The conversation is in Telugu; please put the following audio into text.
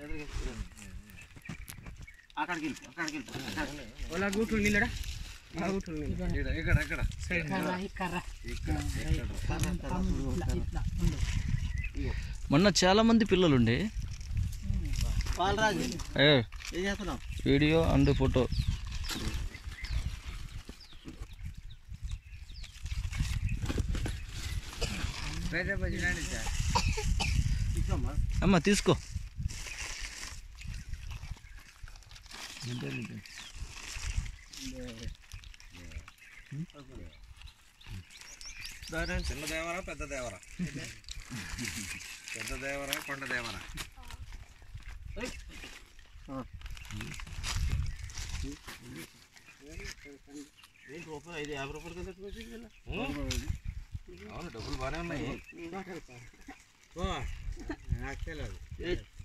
అక్కడికి వెళ్ళిపో అక్కడికి వెళ్ళిపో వాళ్ళ గుట్లు నీళ్ళడా ఆ గుట్లు నీళ్ళు ఇక్కడ ఇక్కడ ఇక్కడ సైడ్ ఇక్కడ ఇక్కడ మొన్న చాలా మంది పిల్లలుండే బాలరాజు ఏ ఏం చేస్తున్నావు వీడియో అండ్ ఫోటో బయట పచ్చినాడు సార్ ఇక్కమ్మా అమ్మ తీసుకో చిన్న దేవరా పెద్ద దేవరా పెద్ద దేవరా కొండ దేవరా ఏంటి రూపాయలు ఐదు యాభై రూపాయలు కింద పెట్టుకోవచ్చు వీళ్ళు? అవును డబ్బులు బాగానే ఉన్నాయి ఏయ్,